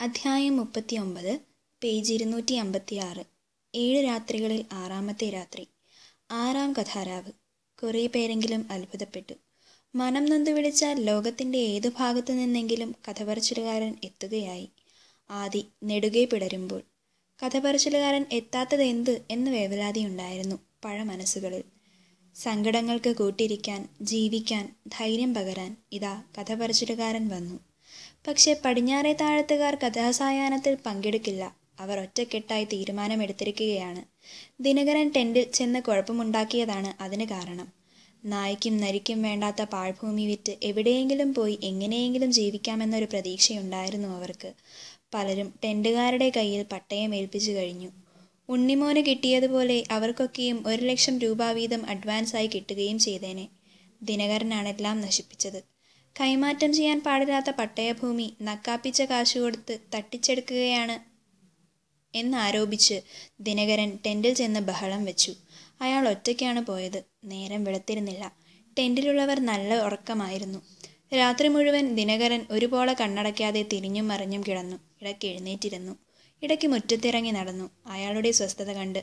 അധ്യായം മുപ്പത്തി ഒമ്പത് പേജ് ഇരുന്നൂറ്റി അമ്പത്തി ആറ് ഏഴ് രാത്രികളിൽ ആറാമത്തെ രാത്രി ആറാം കഥാരാവ് കുറേ പേരെങ്കിലും അത്ഭുതപ്പെട്ടു മനം നൊന്തു വിളിച്ചാൽ ലോകത്തിൻ്റെ ഏതു ഭാഗത്തു നിന്നെങ്കിലും കഥ പറച്ചിലുകാരൻ എത്തുകയായി ആദി നെടുകെ പിടരുമ്പോൾ കഥ പറച്ചിലുകാരൻ എത്താത്തത് എന്ത് എന്ന് വേവലാതിയുണ്ടായിരുന്നു പഴ മനസ്സുകളിൽ സങ്കടങ്ങൾക്ക് കൂട്ടിരിക്കാൻ ജീവിക്കാൻ ധൈര്യം പകരാൻ ഇതാ കഥ പറച്ചിലുകാരൻ വന്നു പക്ഷേ പടിഞ്ഞാറേ താഴത്തുകാർ കഥാസായാഹ്നത്തിൽ പങ്കെടുക്കില്ല അവർ ഒറ്റക്കെട്ടായി തീരുമാനമെടുത്തിരിക്കുകയാണ് ദിനകരൻ ടെൻറ്റിൽ ചെന്ന് കുഴപ്പമുണ്ടാക്കിയതാണ് അതിന് കാരണം നായ്ക്കും നരിക്കും വേണ്ടാത്ത പാഴ്ഭൂമി വിറ്റ് എവിടെയെങ്കിലും പോയി എങ്ങനെയെങ്കിലും ജീവിക്കാമെന്നൊരു പ്രതീക്ഷയുണ്ടായിരുന്നു അവർക്ക് പലരും ടെൻറ്റുകാരുടെ കയ്യിൽ പട്ടയം ഏൽപ്പിച്ചു കഴിഞ്ഞു ഉണ്ണിമോന് കിട്ടിയതുപോലെ അവർക്കൊക്കെയും ഒരു ലക്ഷം രൂപ വീതം അഡ്വാൻസായി കിട്ടുകയും ചെയ്തേനെ ദിനകരനാണെല്ലാം നശിപ്പിച്ചത് കൈമാറ്റം ചെയ്യാൻ പാടില്ലാത്ത പട്ടയഭൂമി നക്കാപ്പിച്ച കാശ് കൊടുത്ത് തട്ടിച്ചെടുക്കുകയാണ് എന്നാരോപിച്ച് ദിനകരൻ ടെൻറ്റിൽ ചെന്ന് ബഹളം വെച്ചു അയാൾ ഒറ്റയ്ക്കാണ് പോയത് നേരം വെളുത്തിരുന്നില്ല ടെൻറ്റിലുള്ളവർ നല്ല ഉറക്കമായിരുന്നു രാത്രി മുഴുവൻ ദിനകരൻ ഒരുപോലെ കണ്ണടയ്ക്കാതെ തിരിഞ്ഞും മറിഞ്ഞും കിടന്നു ഇടയ്ക്ക് എഴുന്നേറ്റിരുന്നു ഇടയ്ക്ക് മുറ്റത്തിറങ്ങി നടന്നു അയാളുടെ സ്വസ്ഥത കണ്ട്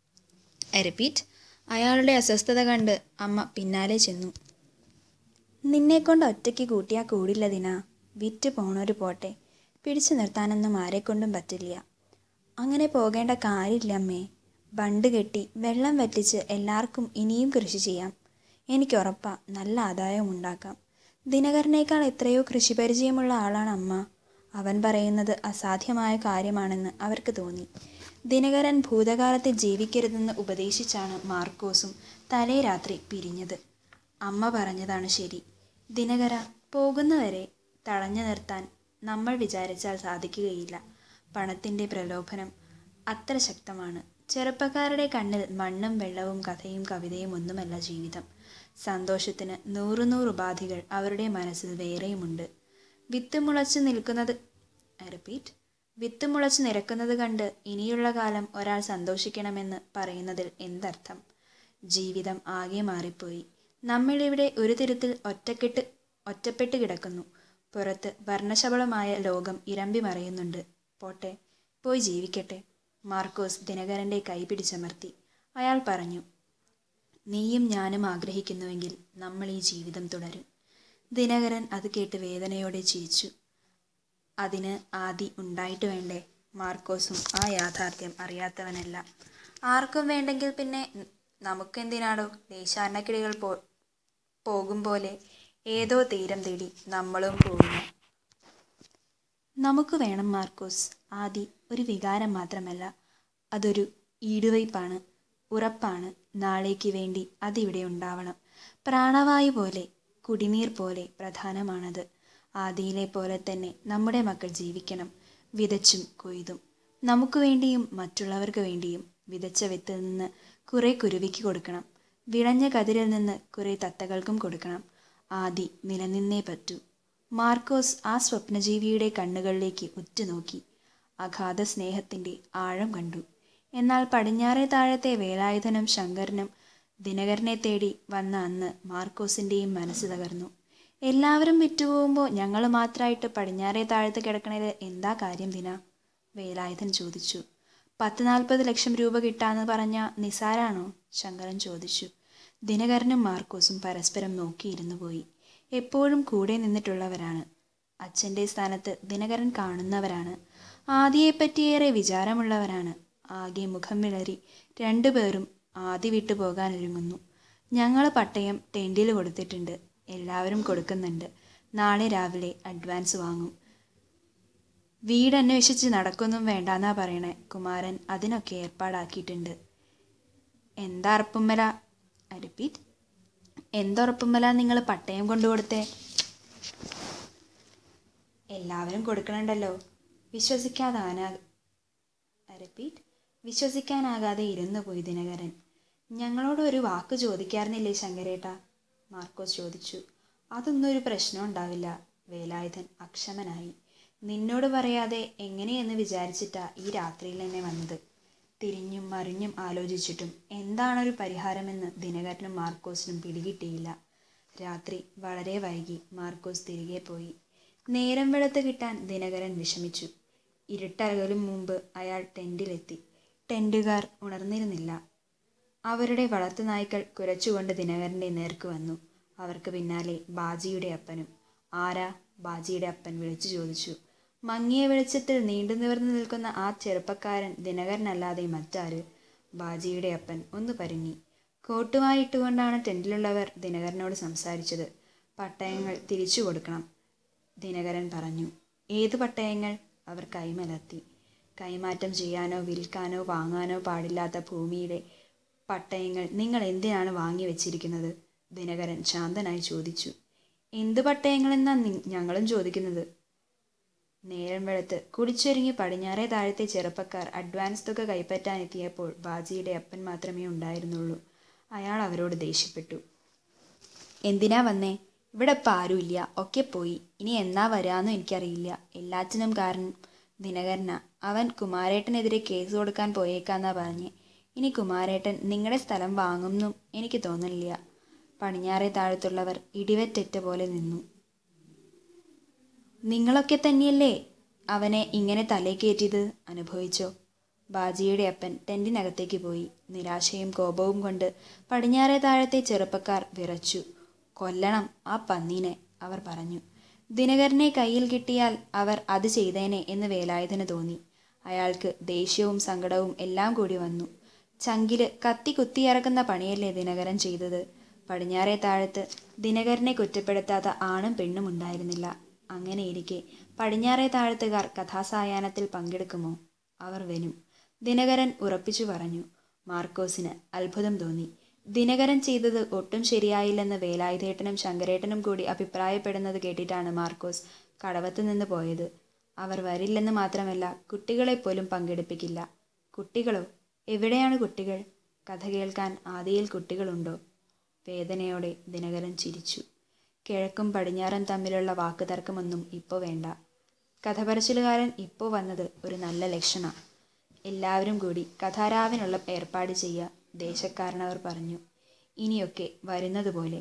ഐ റിപ്പീറ്റ് അയാളുടെ അസ്വസ്ഥത കണ്ട് അമ്മ പിന്നാലെ ചെന്നു നിന്നെക്കൊണ്ട് ഒറ്റയ്ക്ക് കൂട്ടിയാൽ കൂടില്ല ദിന വിറ്റ് പോണൊരു പോട്ടെ പിടിച്ചു നിർത്താനൊന്നും ആരെക്കൊണ്ടും പറ്റില്ല അങ്ങനെ പോകേണ്ട കാര്യമില്ല അമ്മേ ബണ്ട് കെട്ടി വെള്ളം വറ്റിച്ച് എല്ലാവർക്കും ഇനിയും കൃഷി ചെയ്യാം എനിക്കുറപ്പാ നല്ല ആദായം ഉണ്ടാക്കാം ദിനകരനേക്കാൾ എത്രയോ കൃഷി പരിചയമുള്ള ആളാണ് അമ്മ അവൻ പറയുന്നത് അസാധ്യമായ കാര്യമാണെന്ന് അവർക്ക് തോന്നി ദിനകരൻ ഭൂതകാലത്ത് ജീവിക്കരുതെന്ന് ഉപദേശിച്ചാണ് മാർക്കോസും തലേ രാത്രി പിരിഞ്ഞത് അമ്മ പറഞ്ഞതാണ് ശരി ദിനകര പോകുന്നവരെ തടഞ്ഞു നിർത്താൻ നമ്മൾ വിചാരിച്ചാൽ സാധിക്കുകയില്ല പണത്തിൻ്റെ പ്രലോഭനം അത്ര ശക്തമാണ് ചെറുപ്പക്കാരുടെ കണ്ണിൽ മണ്ണും വെള്ളവും കഥയും കവിതയും ഒന്നുമല്ല ജീവിതം സന്തോഷത്തിന് നൂറു നൂറ് ഉപാധികൾ അവരുടെ മനസ്സിൽ വേറെയുമുണ്ട് വിത്ത് മുളച്ച് നിൽക്കുന്നത് റിപ്പീറ്റ് വിത്ത് മുളച്ച് നിരക്കുന്നത് കണ്ട് ഇനിയുള്ള കാലം ഒരാൾ സന്തോഷിക്കണമെന്ന് പറയുന്നതിൽ എന്തർത്ഥം ജീവിതം ആകെ മാറിപ്പോയി നമ്മളിവിടെ ഒരു തരത്തിൽ ഒറ്റക്കെട്ട് ഒറ്റപ്പെട്ട് കിടക്കുന്നു പുറത്ത് വർണ്ണശബളമായ ലോകം ഇരമ്പി മറയുന്നുണ്ട് പോട്ടെ പോയി ജീവിക്കട്ടെ മാർക്കോസ് ദിനകരൻ്റെ കൈ പിടിച്ചമർത്തി അയാൾ പറഞ്ഞു നീയും ഞാനും ആഗ്രഹിക്കുന്നുവെങ്കിൽ നമ്മൾ ഈ ജീവിതം തുടരും ദിനകരൻ അത് കേട്ട് വേദനയോടെ ചിരിച്ചു അതിന് ആദി ഉണ്ടായിട്ട് വേണ്ടേ മാർക്കോസും ആ യാഥാർത്ഥ്യം അറിയാത്തവനല്ല ആർക്കും വേണ്ടെങ്കിൽ പിന്നെ നമുക്കെന്തിനാടോ ദേശാടനക്കിളികൾ പോ പോകും പോലെ ഏതോ തീരം തേടി നമ്മളും പോകുന്നു നമുക്ക് വേണം മാർക്കോസ് ആദി ഒരു വികാരം മാത്രമല്ല അതൊരു ഈടുവയ്പ്പാണ് ഉറപ്പാണ് നാളേക്ക് വേണ്ടി അതിവിടെ ഉണ്ടാവണം പ്രാണവായു പോലെ കുടിനീർ പോലെ പ്രധാനമാണത് ആദിയിലെ പോലെ തന്നെ നമ്മുടെ മക്കൾ ജീവിക്കണം വിതച്ചും കൊയ്തും നമുക്ക് വേണ്ടിയും മറ്റുള്ളവർക്ക് വേണ്ടിയും വിതച്ച വിത്തിൽ നിന്ന് കുറെ കുരുവിക്ക് കൊടുക്കണം വിളഞ്ഞ കതിരിൽ നിന്ന് കുറെ തത്തകൾക്കും കൊടുക്കണം ആദി നിലനിന്നേ പറ്റൂ മാർക്കോസ് ആ സ്വപ്നജീവിയുടെ കണ്ണുകളിലേക്ക് ഉറ്റുനോക്കി അഗാധ സ്നേഹത്തിൻ്റെ ആഴം കണ്ടു എന്നാൽ പടിഞ്ഞാറേ താഴത്തെ വേലായുധനും ശങ്കരനും ദിനകരനെ തേടി വന്ന അന്ന് മാർക്കോസിൻ്റെയും മനസ്സ് തകർന്നു എല്ലാവരും വിറ്റുപോകുമ്പോൾ ഞങ്ങൾ മാത്രമായിട്ട് പടിഞ്ഞാറേ താഴത്ത് കിടക്കണത് എന്താ കാര്യം ദിന വേലായുധൻ ചോദിച്ചു പത്ത് നാൽപ്പത് ലക്ഷം രൂപ കിട്ടാന്ന് പറഞ്ഞ നിസാരാണോ ശങ്കരൻ ചോദിച്ചു ദിനകരനും മാർക്കോസും പരസ്പരം നോക്കിയിരുന്നു പോയി എപ്പോഴും കൂടെ നിന്നിട്ടുള്ളവരാണ് അച്ഛൻ്റെ സ്ഥാനത്ത് ദിനകരൻ കാണുന്നവരാണ് ആദിയെപ്പറ്റിയേറെ വിചാരമുള്ളവരാണ് ആകെ മുഖം വിളറി രണ്ടുപേരും ആദി വിട്ടു പോകാനൊരുങ്ങുന്നു ഞങ്ങൾ പട്ടയം ടെൻറ്റിൽ കൊടുത്തിട്ടുണ്ട് എല്ലാവരും കൊടുക്കുന്നുണ്ട് നാളെ രാവിലെ അഡ്വാൻസ് വാങ്ങും വീട് അന്വേഷിച്ച് നടക്കൊന്നും വേണ്ടാന്നാ പറയണേ കുമാരൻ അതിനൊക്കെ ഏർപ്പാടാക്കിയിട്ടുണ്ട് എന്താ അറപ്പുമ്മല റിപ്പീറ്റ് എന്തുറപ്പുമ്മല നിങ്ങൾ പട്ടയം കൊണ്ടു കൊടുത്തേ എല്ലാവരും കൊടുക്കണുണ്ടല്ലോ വിശ്വസിക്കാതാനാ റിപ്പീറ്റ് വിശ്വസിക്കാനാകാതെ ഇരുന്നു പോയി ദിനകരൻ ഞങ്ങളോട് ഒരു വാക്ക് ചോദിക്കാറുന്നില്ലേ ശങ്കരേട്ട മാർക്കോസ് ചോദിച്ചു അതൊന്നും ഒരു പ്രശ്നം ഉണ്ടാവില്ല വേലായുധൻ അക്ഷമനായി നിന്നോട് പറയാതെ എങ്ങനെയെന്ന് വിചാരിച്ചിട്ടാ ഈ രാത്രിയിൽ തന്നെ വന്നത് തിരിഞ്ഞും മറിഞ്ഞും ആലോചിച്ചിട്ടും എന്താണൊരു പരിഹാരമെന്ന് ദിനകരനും മാർക്കോസിനും പിടികിട്ടിയില്ല രാത്രി വളരെ വൈകി മാർക്കോസ് തിരികെ പോയി നേരം വെളുത്ത് കിട്ടാൻ ദിനകരൻ വിഷമിച്ചു ഇരുട്ടകലും മുമ്പ് അയാൾ ടെൻറ്റിലെത്തി ടെൻറ്റുകാർ ഉണർന്നിരുന്നില്ല അവരുടെ വളർത്തുനായ്ക്കൾ കുരച്ചുകൊണ്ട് ദിനകരൻ്റെ നേർക്ക് വന്നു അവർക്ക് പിന്നാലെ ബാജിയുടെ അപ്പനും ആരാ ബാജിയുടെ അപ്പൻ വിളിച്ചു ചോദിച്ചു മങ്ങിയ വെളിച്ചത്തിൽ നീണ്ടു നിവർന്നു നിൽക്കുന്ന ആ ചെറുപ്പക്കാരൻ ദിനകരനല്ലാതെ മറ്റാര് ബാജിയുടെ അപ്പൻ ഒന്ന് പരുങ്ങി കോട്ടുവായിട്ടുകൊണ്ടാണ് ടെൻറ്റിലുള്ളവർ ദിനകരനോട് സംസാരിച്ചത് പട്ടയങ്ങൾ തിരിച്ചു കൊടുക്കണം ദിനകരൻ പറഞ്ഞു ഏത് പട്ടയങ്ങൾ അവർ കൈമലർത്തി കൈമാറ്റം ചെയ്യാനോ വിൽക്കാനോ വാങ്ങാനോ പാടില്ലാത്ത ഭൂമിയുടെ പട്ടയങ്ങൾ നിങ്ങൾ എന്തിനാണ് വാങ്ങി വെച്ചിരിക്കുന്നത് ദിനകരൻ ശാന്തനായി ചോദിച്ചു എന്ത് പട്ടയങ്ങളെന്നാ ഞങ്ങളും ചോദിക്കുന്നത് നേരം വെളുത്ത് കുടിച്ചൊരുങ്ങി പടിഞ്ഞാറേ താഴത്തെ ചെറുപ്പക്കാർ അഡ്വാൻസ് തുക കൈപ്പറ്റാനെത്തിയപ്പോൾ ബാജിയുടെ അപ്പൻ മാത്രമേ ഉണ്ടായിരുന്നുള്ളൂ അയാൾ അവരോട് ദേഷ്യപ്പെട്ടു എന്തിനാ വന്നേ ഇവിടെ ഇപ്പം ആരുമില്ല ഒക്കെ പോയി ഇനി എന്നാ വരാമെന്നും എനിക്കറിയില്ല എല്ലാറ്റിനും കാരണം ദിനകരനാ അവൻ കുമാരേട്ടനെതിരെ കേസ് കൊടുക്കാൻ പോയേക്കാന്നാ പറഞ്ഞേ ഇനി കുമാരേട്ടൻ നിങ്ങളുടെ സ്ഥലം വാങ്ങുമെന്നും എനിക്ക് തോന്നുന്നില്ല പടിഞ്ഞാറേ താഴത്തുള്ളവർ ഇടിവെറ്റെറ്റ പോലെ നിന്നു നിങ്ങളൊക്കെ തന്നെയല്ലേ അവനെ ഇങ്ങനെ തലേ കയറ്റിയത് അനുഭവിച്ചോ ബാജിയുടെ അപ്പൻ ടെൻറ്റിനകത്തേക്ക് പോയി നിരാശയും കോപവും കൊണ്ട് പടിഞ്ഞാറേ താഴത്തെ ചെറുപ്പക്കാർ വിറച്ചു കൊല്ലണം ആ പന്നീനെ അവർ പറഞ്ഞു ദിനകരനെ കയ്യിൽ കിട്ടിയാൽ അവർ അത് ചെയ്തേനെ എന്ന് വേലായുധന് തോന്നി അയാൾക്ക് ദേഷ്യവും സങ്കടവും എല്ലാം കൂടി വന്നു ചങ്കില് കത്തി കുത്തിയിറക്കുന്ന പണിയല്ലേ ദിനകരൻ ചെയ്തത് പടിഞ്ഞാറേ താഴത്ത് ദിനകരനെ കുറ്റപ്പെടുത്താത്ത ആണും പെണ്ണും ഉണ്ടായിരുന്നില്ല അങ്ങനെയിരിക്കെ പടിഞ്ഞാറേ താഴത്തുകാർ കഥാസായാഹ്നത്തിൽ പങ്കെടുക്കുമോ അവർ വരും ദിനകരൻ ഉറപ്പിച്ചു പറഞ്ഞു മാർക്കോസിന് അത്ഭുതം തോന്നി ദിനകരൻ ചെയ്തത് ഒട്ടും ശരിയായില്ലെന്ന് വേലായുധേട്ടനും ശങ്കരേട്ടനും കൂടി അഭിപ്രായപ്പെടുന്നത് കേട്ടിട്ടാണ് മാർക്കോസ് കടവത്ത് നിന്ന് പോയത് അവർ വരില്ലെന്ന് മാത്രമല്ല കുട്ടികളെ പോലും പങ്കെടുപ്പിക്കില്ല കുട്ടികളോ എവിടെയാണ് കുട്ടികൾ കഥ കേൾക്കാൻ ആദിയിൽ കുട്ടികളുണ്ടോ വേദനയോടെ ദിനകരൻ ചിരിച്ചു കിഴക്കും പടിഞ്ഞാറും തമ്മിലുള്ള വാക്കുതർക്കമൊന്നും ഇപ്പോൾ വേണ്ട കഥ പറച്ചിലുകാരൻ ഇപ്പോൾ വന്നത് ഒരു നല്ല ലക്ഷണ എല്ലാവരും കൂടി കഥാരാവിനുള്ള ഏർപ്പാട് ചെയ്യുക ദേശക്കാരനവർ പറഞ്ഞു ഇനിയൊക്കെ വരുന്നതുപോലെ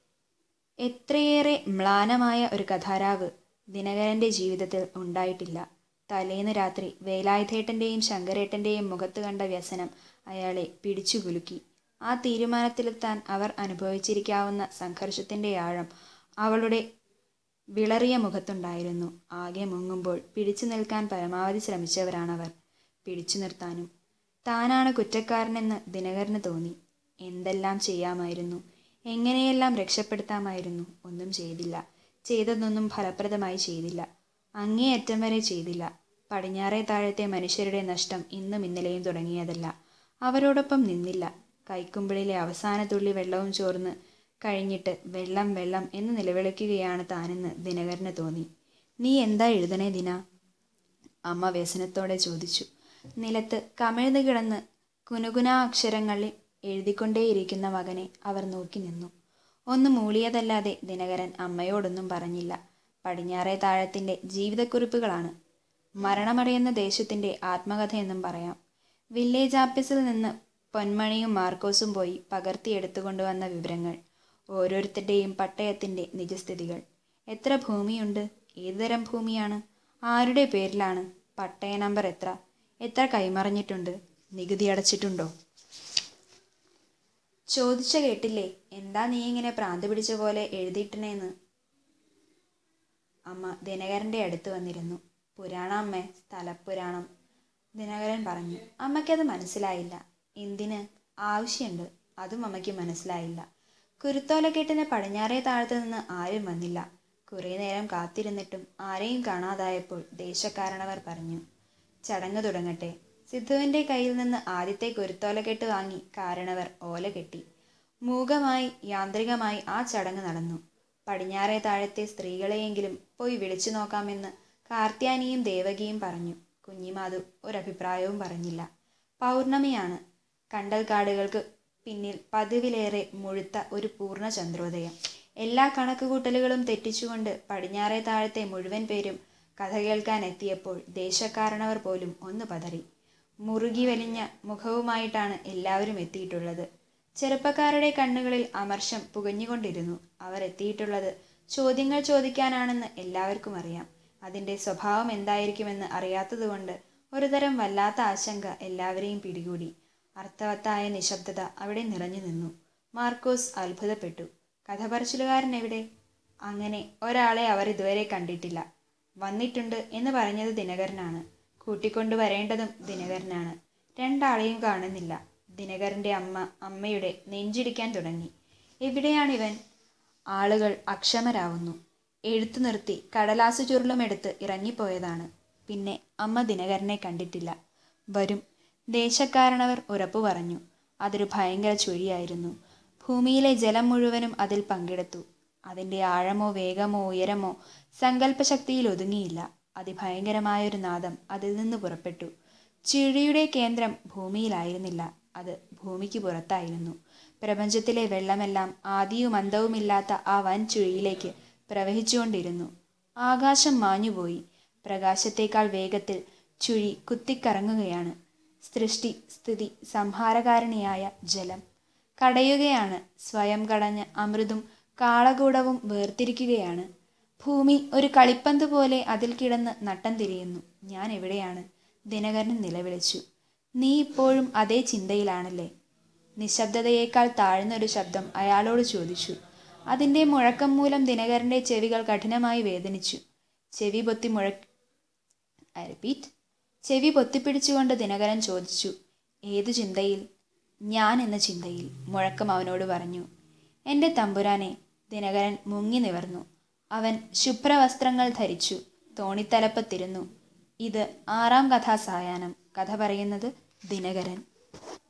എത്രയേറെ മ്ലാനമായ ഒരു കഥാരാവ് ദിനകരൻ്റെ ജീവിതത്തിൽ ഉണ്ടായിട്ടില്ല തലേന്ന് രാത്രി വേലായുധേട്ടൻ്റെയും ശങ്കരേട്ടൻ്റെയും മുഖത്ത് കണ്ട വ്യസനം അയാളെ പിടിച്ചു കുലുക്കി ആ തീരുമാനത്തിലെത്താൻ അവർ അനുഭവിച്ചിരിക്കാവുന്ന സംഘർഷത്തിൻ്റെ ആഴം അവളുടെ വിളറിയ മുഖത്തുണ്ടായിരുന്നു ആകെ മുങ്ങുമ്പോൾ പിടിച്ചു നിൽക്കാൻ പരമാവധി ശ്രമിച്ചവരാണവർ പിടിച്ചു നിർത്താനും താനാണ് കുറ്റക്കാരനെന്ന് ദിനകരന് തോന്നി എന്തെല്ലാം ചെയ്യാമായിരുന്നു എങ്ങനെയെല്ലാം രക്ഷപ്പെടുത്താമായിരുന്നു ഒന്നും ചെയ്തില്ല ചെയ്തതൊന്നും ഫലപ്രദമായി ചെയ്തില്ല അങ്ങേയറ്റം വരെ ചെയ്തില്ല പടിഞ്ഞാറേ താഴത്തെ മനുഷ്യരുടെ നഷ്ടം ഇന്നും ഇന്നലെയും തുടങ്ങിയതല്ല അവരോടൊപ്പം നിന്നില്ല കൈക്കുമ്പിളിലെ അവസാന തുള്ളി വെള്ളവും ചോർന്ന് കഴിഞ്ഞിട്ട് വെള്ളം വെള്ളം എന്ന് നിലവിളിക്കുകയാണ് താനെന്ന് ദിനകരന് തോന്നി നീ എന്താ എഴുതണേ ദിന അമ്മ വ്യസനത്തോടെ ചോദിച്ചു നിലത്ത് കമിഴ്ന്നു കിടന്ന് കുനുകുനാ അക്ഷരങ്ങളിൽ എഴുതിക്കൊണ്ടേയിരിക്കുന്ന മകനെ അവർ നോക്കി നിന്നു ഒന്ന് മൂളിയതല്ലാതെ ദിനകരൻ അമ്മയോടൊന്നും പറഞ്ഞില്ല പടിഞ്ഞാറേ താഴത്തിൻ്റെ ജീവിതക്കുറിപ്പുകളാണ് മരണമറിയുന്ന ദേശത്തിൻ്റെ ആത്മകഥയെന്നും പറയാം വില്ലേജ് ആഫീസിൽ നിന്ന് പൊന്മണിയും മാർക്കോസും പോയി പകർത്തിയെടുത്തുകൊണ്ടുവന്ന വിവരങ്ങൾ ഓരോരുത്തരുടെയും പട്ടയത്തിൻ്റെ നിജസ്ഥിതികൾ എത്ര ഭൂമിയുണ്ട് ഏതുതരം ഭൂമിയാണ് ആരുടെ പേരിലാണ് പട്ടയ നമ്പർ എത്ര എത്ര കൈമറിഞ്ഞിട്ടുണ്ട് നികുതി അടച്ചിട്ടുണ്ടോ ചോദിച്ച കേട്ടില്ലേ എന്താ നീ ഇങ്ങനെ പ്രാന്ത് പിടിച്ച പോലെ എഴുതിയിട്ടണേന്ന് അമ്മ ദിനകരൻ്റെ അടുത്ത് വന്നിരുന്നു പുരാണം അമ്മേ സ്ഥലപുരാണം ദിനകരൻ പറഞ്ഞു അമ്മയ്ക്കത് മനസ്സിലായില്ല എന്തിന് ആവശ്യമുണ്ട് അതും അമ്മയ്ക്ക് മനസ്സിലായില്ല കുരുത്തോലക്കെട്ടിന് പടിഞ്ഞാറേ താഴത്ത് നിന്ന് ആരും വന്നില്ല കുറേ നേരം കാത്തിരുന്നിട്ടും ആരെയും കാണാതായപ്പോൾ ദേശക്കാരണവർ പറഞ്ഞു ചടങ്ങ് തുടങ്ങട്ടെ സിദ്ധുവിൻ്റെ കയ്യിൽ നിന്ന് ആദ്യത്തെ കുരുത്തോലക്കെട്ട് വാങ്ങി കാരണവർ ഓല കെട്ടി മൂകമായി യാന്ത്രികമായി ആ ചടങ്ങ് നടന്നു പടിഞ്ഞാറേ താഴത്തെ സ്ത്രീകളെയെങ്കിലും പോയി വിളിച്ചു നോക്കാമെന്ന് കാർത്യാനിയും ദേവകിയും പറഞ്ഞു കുഞ്ഞിമാധു ഒരഭിപ്രായവും പറഞ്ഞില്ല പൗർണമിയാണ് കണ്ടൽക്കാടുകൾക്ക് പിന്നിൽ പതിവിലേറെ മുഴുത്ത ഒരു പൂർണ്ണ ചന്ദ്രോദയം എല്ലാ കണക്കുകൂട്ടലുകളും തെറ്റിച്ചുകൊണ്ട് പടിഞ്ഞാറേ താഴത്തെ മുഴുവൻ പേരും കഥ കേൾക്കാൻ എത്തിയപ്പോൾ ദേശക്കാരണവർ പോലും ഒന്ന് പതറി മുറുകി വലിഞ്ഞ മുഖവുമായിട്ടാണ് എല്ലാവരും എത്തിയിട്ടുള്ളത് ചെറുപ്പക്കാരുടെ കണ്ണുകളിൽ അമർഷം പുകഞ്ഞുകൊണ്ടിരുന്നു അവർ എത്തിയിട്ടുള്ളത് ചോദ്യങ്ങൾ ചോദിക്കാനാണെന്ന് എല്ലാവർക്കും അറിയാം അതിൻ്റെ സ്വഭാവം എന്തായിരിക്കുമെന്ന് അറിയാത്തതുകൊണ്ട് ഒരുതരം വല്ലാത്ത ആശങ്ക എല്ലാവരെയും പിടികൂടി അർത്ഥവത്തായ നിശബ്ദത അവിടെ നിറഞ്ഞു നിന്നു മാർക്കോസ് അത്ഭുതപ്പെട്ടു കഥ പറച്ചിലുകാരൻ എവിടെ അങ്ങനെ ഒരാളെ അവർ ഇതുവരെ കണ്ടിട്ടില്ല വന്നിട്ടുണ്ട് എന്ന് പറഞ്ഞത് ദിനകരനാണ് കൂട്ടിക്കൊണ്ടുവരേണ്ടതും ദിനകരനാണ് രണ്ടാളെയും കാണുന്നില്ല ദിനകരൻ്റെ അമ്മ അമ്മയുടെ നെഞ്ചിടിക്കാൻ തുടങ്ങി എവിടെയാണിവൻ ആളുകൾ അക്ഷമരാവുന്നു എഴുത്തു നിർത്തി കടലാസു ചുരുളുമെടുത്ത് ഇറങ്ങിപ്പോയതാണ് പിന്നെ അമ്മ ദിനകരനെ കണ്ടിട്ടില്ല വരും ദേശക്കാരനവർ ഉറപ്പു പറഞ്ഞു അതൊരു ഭയങ്കര ചുഴിയായിരുന്നു ഭൂമിയിലെ ജലം മുഴുവനും അതിൽ പങ്കെടുത്തു അതിൻ്റെ ആഴമോ വേഗമോ ഉയരമോ സങ്കല്പശക്തിയിൽ ഒതുങ്ങിയില്ല അതിഭയങ്കരമായൊരു നാദം അതിൽ നിന്ന് പുറപ്പെട്ടു ചുഴിയുടെ കേന്ദ്രം ഭൂമിയിലായിരുന്നില്ല അത് ഭൂമിക്ക് പുറത്തായിരുന്നു പ്രപഞ്ചത്തിലെ വെള്ളമെല്ലാം ആദിയും അന്തവുമില്ലാത്ത ആ വൻ ചുഴിയിലേക്ക് പ്രവഹിച്ചുകൊണ്ടിരുന്നു ആകാശം മാഞ്ഞുപോയി പ്രകാശത്തേക്കാൾ വേഗത്തിൽ ചുഴി കുത്തിക്കറങ്ങുകയാണ് സൃഷ്ടി സ്ഥിതി സംഹാരകാരണിയായ ജലം കടയുകയാണ് സ്വയം കടഞ്ഞ് അമൃതും കാളകൂടവും വേർതിരിക്കുകയാണ് ഭൂമി ഒരു കളിപ്പന്ത് പോലെ അതിൽ കിടന്ന് നട്ടം തിരിയുന്നു ഞാൻ എവിടെയാണ് ദിനകരൻ നിലവിളിച്ചു നീ ഇപ്പോഴും അതേ ചിന്തയിലാണല്ലേ നിശബ്ദതയേക്കാൾ താഴ്ന്നൊരു ശബ്ദം അയാളോട് ചോദിച്ചു അതിൻ്റെ മുഴക്കം മൂലം ദിനകരൻ്റെ ചെവികൾ കഠിനമായി വേദനിച്ചു ചെവി പൊത്തി മുഴ ഐ റിപ്പീറ്റ് ചെവി പൊത്തിപ്പിടിച്ചുകൊണ്ട് ദിനകരൻ ചോദിച്ചു ഏതു ചിന്തയിൽ ഞാൻ എന്ന ചിന്തയിൽ മുഴക്കം അവനോട് പറഞ്ഞു എൻ്റെ തമ്പുരാനെ ദിനകരൻ മുങ്ങി നിവർന്നു അവൻ ശുഭ്രവസ്ത്രങ്ങൾ ധരിച്ചു തോണിത്തലപ്പത്തിരുന്നു ഇത് ആറാം കഥാസായാഹ്നം കഥ പറയുന്നത് ദിനകരൻ